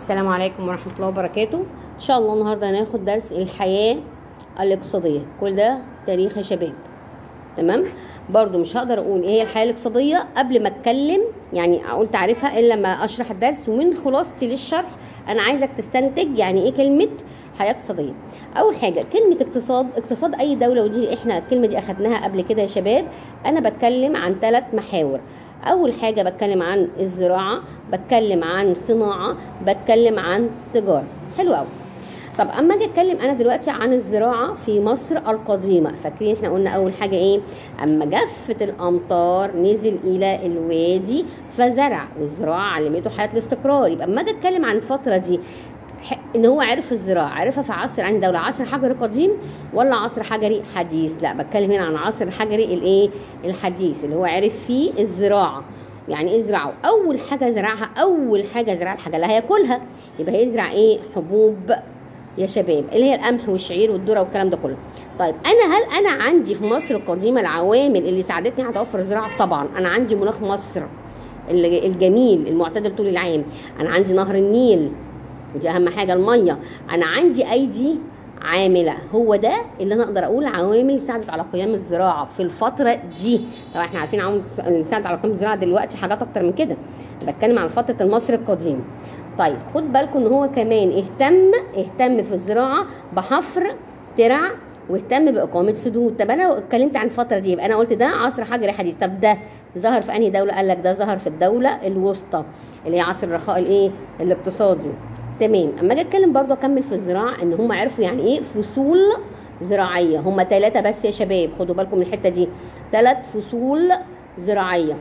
السلام عليكم ورحمة الله وبركاته إن شاء الله النهاردة هناخد درس الحياة الاقتصادية كل ده تاريخ يا شباب تمام برضو مش هقدر اقول ايه هي الحياه الاقتصاديه قبل ما اتكلم يعني اقول تعريفها الا لما اشرح الدرس ومن خلاصتي للشرح انا عايزك تستنتج يعني ايه كلمه حياه اقتصاديه اول حاجه كلمه اقتصاد اقتصاد اي دوله ودي احنا الكلمه دي اخدناها قبل كده يا شباب انا بتكلم عن ثلاث محاور اول حاجه بتكلم عن الزراعه بتكلم عن صناعه بتكلم عن تجاره حلو قوي طب اما اجي اتكلم انا دلوقتي عن الزراعه في مصر القديمه فاكرين احنا قلنا اول حاجه ايه اما جفت الامطار نزل الى الوادي فزرع والزراعه علمته حياه الاستقرار يبقى اما اجي اتكلم عن الفتره دي ان هو عرف الزراعه عرفها في عصر عن دوله عصر حجري قديم ولا عصر حجري حديث لا بتكلم هنا عن عصر حجري الايه الحديث اللي هو عرف فيه الزراعه يعني ايه زرعه اول حاجه زرعها اول حاجه زرع الحاجه اللي هياكلها يبقى هيزرع ايه حبوب يا شباب اللي هي القمح والشعير والذره والكلام ده كله طيب انا هل انا عندي في مصر القديمه العوامل اللي ساعدتني على توفر الزراعه طبعا انا عندي مناخ مصر الجميل المعتدل طول العام انا عندي نهر النيل ودي اهم حاجه الميه انا عندي ايدي عامله هو ده اللي انا اقدر اقول عوامل ساعدت على قيام الزراعه في الفتره دي طبعا احنا عارفين عوامل اللي ساعدت على قيام الزراعه دلوقتي حاجات اكتر من كده بتكلم عن فتره المصري القديم طيب خد بالكم ان هو كمان اهتم اهتم في الزراعه بحفر ترع واهتم باقامه سدود طب انا لو اتكلمت عن الفتره دي يبقى انا قلت ده عصر حجري حديث طب ده ظهر في انهي دوله قال لك ده ظهر في الدوله الوسطى اللي هي عصر الرخاء الايه الاقتصادي تمام اما اجي اتكلم برضو اكمل في الزراعه ان هم عرفوا يعني ايه فصول زراعيه هم ثلاثه بس يا شباب خدوا بالكم من الحته دي ثلاث فصول زراعيه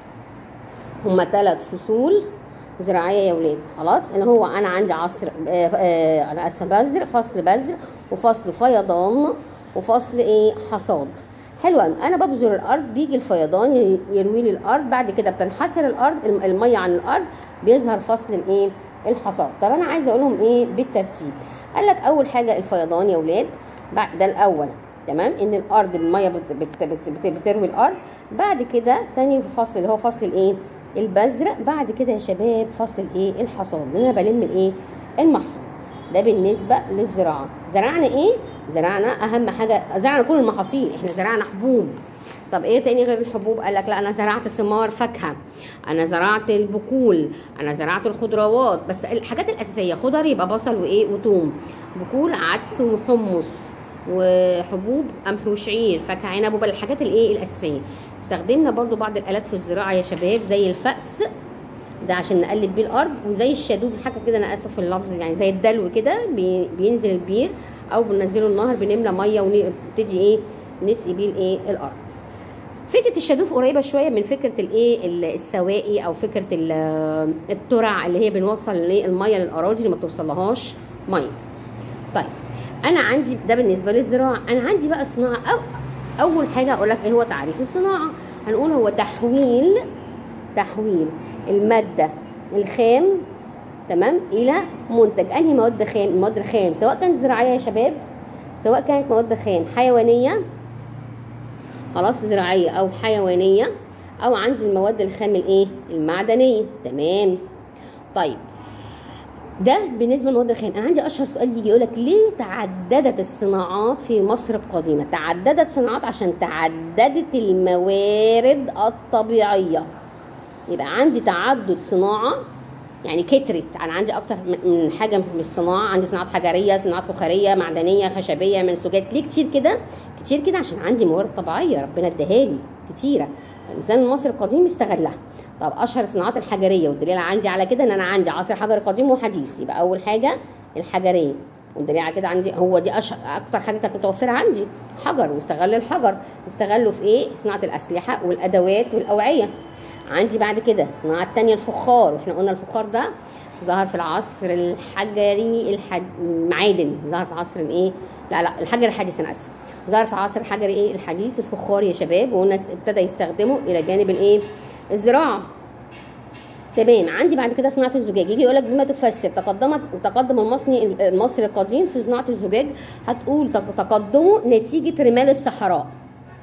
هم ثلاث فصول زراعيه يا ولاد خلاص اللي هو انا عندي عصر آه آه انا اسفه بذر فصل بذر وفصل فيضان وفصل ايه حصاد حلو قوي انا ببذر الارض بيجي الفيضان يروي لي الارض بعد كده بتنحسر الارض الميه عن الارض بيظهر فصل الايه الحصاد طب انا عايزه اقول لهم ايه بالترتيب قال لك اول حاجه الفيضان يا ولاد بعد ده الاول تمام ان الارض الميه بت بت بت بت بتروي الارض بعد كده تاني فصل اللي هو فصل الايه البذر بعد كده يا شباب فصل الايه الحصاد اللي انا بلم الايه المحصول ده بالنسبه للزراعه زرعنا ايه زرعنا اهم حاجه زرعنا كل المحاصيل احنا زرعنا حبوب طب ايه تاني غير الحبوب قال لك لا انا زرعت ثمار فاكهه انا زرعت البقول انا زرعت الخضروات بس الحاجات الاساسيه خضر يبقى بصل وايه وثوم بقول عدس وحمص وحبوب قمح وشعير فاكهه عنب وبل الحاجات الايه الاساسيه استخدمنا برضو بعض الالات في الزراعه يا شباب زي الفأس ده عشان نقلب بيه الارض وزي الشادوف حاجه كده انا اسف في اللفظ يعني زي الدلو كده بينزل البير او بننزله النهر بنملى ميه ونبتدي ايه نسقي بيه الايه الارض فكره الشادوف قريبه شويه من فكره الايه السواقي او فكره الترع اللي هي بنوصل الميه للاراضي اللي ما بتوصلهاش ميه طيب انا عندي ده بالنسبه للزراعه انا عندي بقى صناعه أو اول حاجه اقول لك ايه هو تعريف الصناعه هنقول هو تحويل تحويل الماده الخام تمام الى منتج انهي مواد خام المواد الخام سواء كانت زراعيه يا شباب سواء كانت مواد خام حيوانيه خلاص زراعيه او حيوانيه او عندي المواد الخام الايه المعدنيه تمام طيب ده بالنسبه للمواد الخام انا عندي اشهر سؤال يجي يقول لك ليه تعددت الصناعات في مصر القديمه تعددت صناعات عشان تعددت الموارد الطبيعيه يبقى عندي تعدد صناعه يعني كترت انا عندي اكتر من حاجه من الصناعه عندي صناعات حجريه صناعات فخاريه معدنيه خشبيه منسوجات ليه كتير كده كتير كده عشان عندي موارد طبيعيه ربنا اداها لي كتيره فالانسان المصري القديم استغلها طب اشهر الصناعات الحجريه والدليل عندي على كده ان انا عندي عصر حجري قديم وحديث يبقى اول حاجه الحجريه والدليل على كده عندي هو دي اشهر اكتر حاجه كانت متوفره عندي حجر واستغل الحجر استغلوا في ايه صناعه الاسلحه والادوات والاوعيه عندي بعد كده الصناعه الثانيه الفخار واحنا قلنا الفخار ده ظهر في العصر الحجري الحد... المعادن ظهر في عصر الايه لا لا الحجر الحديث انا اسف ظهر في عصر الحجري ايه الحديث الفخار يا شباب وقلنا ابتدى يستخدمه الى جانب الايه الزراعه تمام عندي بعد كده صناعه الزجاج يجي يقول لك بما تفسر تقدمت تقدم المصري المصري القديم في صناعه الزجاج هتقول تقدمه نتيجه رمال الصحراء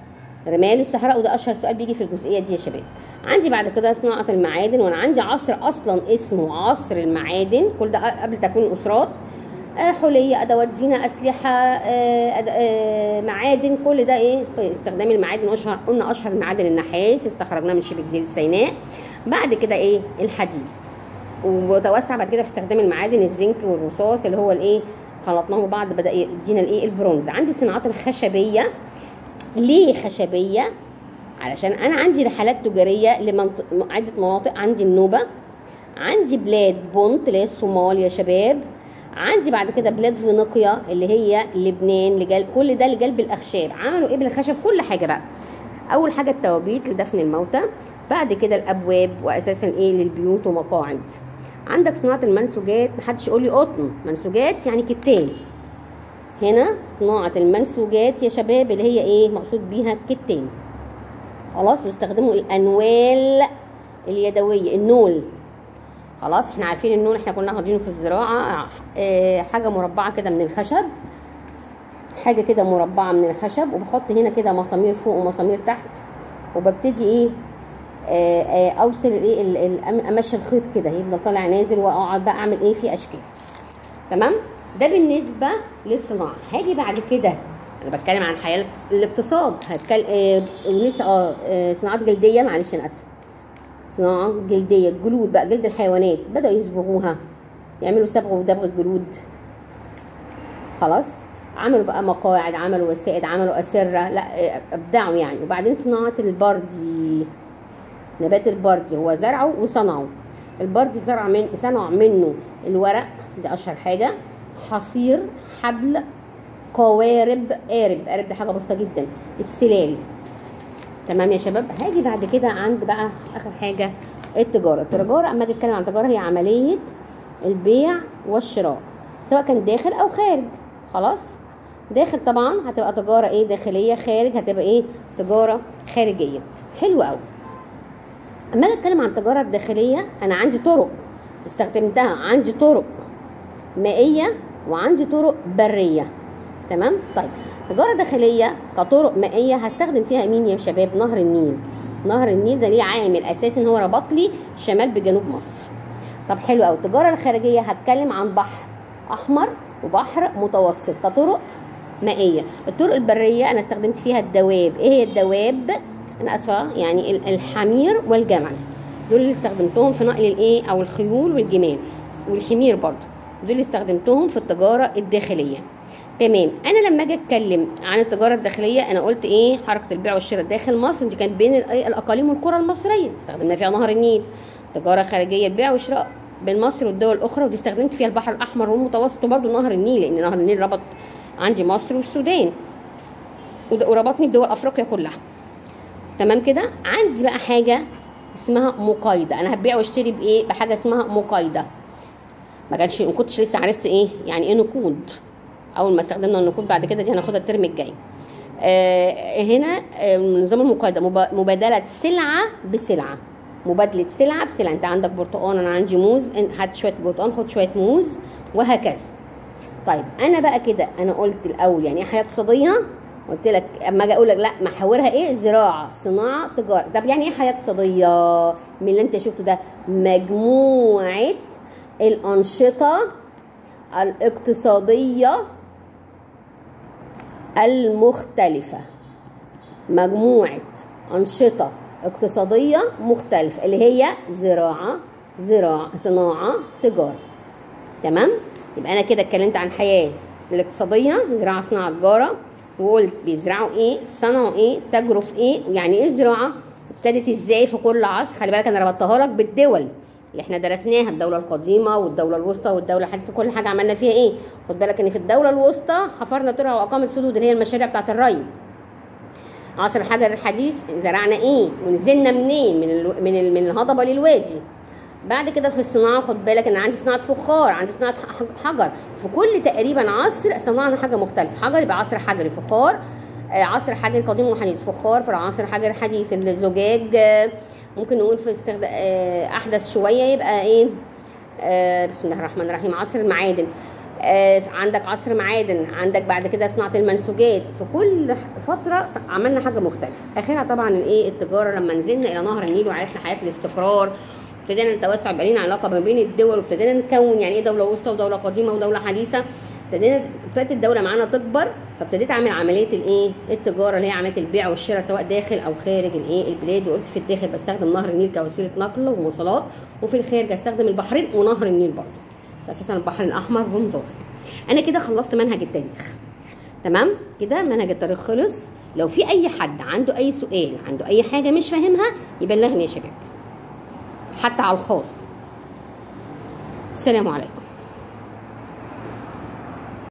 رمال الصحراء وده اشهر سؤال بيجي في الجزئيه دي يا شباب عندي بعد كده صناعه المعادن وانا عندي عصر اصلا اسمه عصر المعادن كل ده قبل تكوين الاسرات آه، حلية أدوات زينة أسلحة آه، أد- آه، معادن كل ده إيه في استخدام المعادن أشهر قلنا أشهر المعادن النحاس استخرجناه من شبه جزيرة سيناء بعد كده إيه الحديد وتوسع بعد كده في استخدام المعادن الزنك والرصاص اللي هو الإيه خلطناه ببعض بدأ يدينا الإيه البرونز عندي الصناعات الخشبية ليه خشبية علشان أنا عندي رحلات تجارية لمنطق عدة مناطق عندي النوبة عندي بلاد بونت اللي هي الصومال يا شباب عندي بعد كده بلاد فينيقيا اللي هي لبنان لجل كل ده لجلب الاخشاب عملوا ايه بالخشب كل حاجه بقى اول حاجه التوابيت لدفن الموتى بعد كده الابواب واساسا ايه للبيوت ومقاعد عندك صناعه المنسوجات محدش يقول لي قطن منسوجات يعني كتان هنا صناعه المنسوجات يا شباب اللي هي ايه مقصود بيها كتان خلاص واستخدموا الانوال اليدويه النول خلاص احنا عارفين النول احنا كنا واخدينه في الزراعه اه حاجه مربعه كده من الخشب حاجه كده مربعه من الخشب وبحط هنا كده مسامير فوق ومسامير تحت وببتدي ايه اه اه اوصل ايه ال- ال- امشي الخيط كده يفضل طالع نازل واقعد بقى اعمل ايه فيه اشكال تمام ده بالنسبه للصناعه هاجي بعد كده انا بتكلم عن حياه الاقتصاد هتكلم اه ولسه اه اه صناعات جلديه معلش انا اسفه صناعة جلدية الجلود بقى جلد الحيوانات بدأوا يصبغوها يعملوا صبغ ودبغ الجلود خلاص عملوا بقى مقاعد عملوا وسائد عملوا أسرة لا آه، أبدعوا يعني وبعدين صناعة البردي نبات البردي هو زرعه وصنعه البردي زرع من صنع منه الورق ده أشهر حاجة حصير حبل قوارب قارب قارب دي حاجة بسيطة جدا السلال تمام يا شباب هاجي بعد كده عند بقى اخر حاجه التجاره التجاره اما اجي اتكلم عن التجاره هي عمليه البيع والشراء سواء كان داخل او خارج خلاص داخل طبعا هتبقى تجاره ايه داخليه خارج هتبقى ايه تجاره خارجيه حلو قوي اما اجي اتكلم عن التجاره الداخليه انا عندي طرق استخدمتها عندي طرق مائيه وعندي طرق بريه تمام طيب تجاره داخليه كطرق مائيه هستخدم فيها مين يا شباب نهر النيل نهر النيل ده ليه عامل اساسي ان هو ربط لي شمال بجنوب مصر طب حلو قوي التجاره الخارجيه هتكلم عن بحر احمر وبحر متوسط كطرق مائيه الطرق البريه انا استخدمت فيها الدواب ايه هي الدواب انا اسفه يعني ال- الحمير والجمل دول اللي استخدمتهم في نقل الايه او الخيول والجمال والحمير برضو دول اللي استخدمتهم في التجاره الداخليه تمام انا لما اجي اتكلم عن التجاره الداخليه انا قلت ايه حركه البيع والشراء داخل مصر دي كانت بين ال- إيه الاقاليم والقرى المصريه استخدمنا فيها نهر النيل تجاره خارجيه البيع والشراء بين مصر والدول الاخرى ودي استخدمت فيها البحر الاحمر والمتوسط وبرده نهر النيل لان نهر النيل ربط عندي مصر والسودان ود- وربطني بدول افريقيا كلها تمام كده عندي بقى حاجه اسمها مقايضه انا هبيع واشتري بايه بحاجه اسمها مقايضه ما كانش ما كنتش لسه عرفت ايه يعني ايه نقود اول ما استخدمنا النقود بعد كده دي هناخدها الترم الجاي آه هنا آه نظام المقايضه مب- مبادله سلعه بسلعه مبادله سلعه بسلعه انت عندك برتقال انا عندي موز انت هات شويه برتقال خد شويه موز وهكذا طيب انا بقى كده انا قلت الاول يعني ايه حياه اقتصاديه قلت لك اما اجي اقول لك لا محاورها ايه زراعه صناعه تجاره طب يعني ايه حياه اقتصاديه من اللي انت شفته ده مجموعه الانشطه الاقتصاديه المختلفه مجموعه انشطه اقتصاديه مختلفه اللي هي زراعه زراعه صناعه تجاره تمام يبقى انا كده اتكلمت عن الحياه الاقتصاديه زراعه صناعه تجاره وقلت بيزرعوا ايه صنعوا ايه تاجروا في ايه يعني ايه الزراعه ابتدت ازاي في كل عصر خلي بالك انا ربطتها لك بالدول اللي احنا درسناها الدولة القديمة والدولة الوسطى والدولة الحديثة كل حاجة عملنا فيها ايه خد بالك ان في الدولة الوسطى حفرنا ترع واقامة سدود اللي هي المشاريع بتاعت الري عصر الحجر الحديث زرعنا ايه ونزلنا منين من ال... من ال... من الهضبة للوادي بعد كده في الصناعه خد بالك ان عندي صناعه فخار عندي صناعه ح- حجر في كل تقريبا عصر صنعنا حاجه مختلفه حجر يبقى عصر حجري فخار آه، عصر حجري قديم وحديث فخار في العصر الحجري الحديث الزجاج آه، ممكن نقول في استخدام احدث شويه يبقى ايه آه، بسم الله الرحمن الرحيم عصر المعادن آه، عندك عصر معادن عندك بعد كده صناعه المنسوجات في كل فتره عملنا حاجه مختلفه اخرها طبعا الايه التجاره لما نزلنا الى نهر النيل وعرفنا حياه الاستقرار ابتدينا نتوسع بقى لنا علاقه ما بين الدول وابتدينا نكون يعني ايه دوله وسطى ودوله قديمه ودوله حديثه ابتدينا ابتدت الدوله معانا تكبر فابتديت اعمل عمليه الايه التجاره اللي هي عمليه البيع والشراء سواء داخل او خارج الايه البلاد وقلت في الداخل بستخدم نهر النيل كوسيله نقل ومواصلات وفي الخارج استخدم البحرين ونهر النيل برضه اساسا البحر الاحمر والمتوسط انا كده خلصت منهج التاريخ تمام كده منهج التاريخ خلص لو في اي حد عنده اي سؤال عنده اي حاجه مش فاهمها يبلغني يا شباب حتى على الخاص السلام عليكم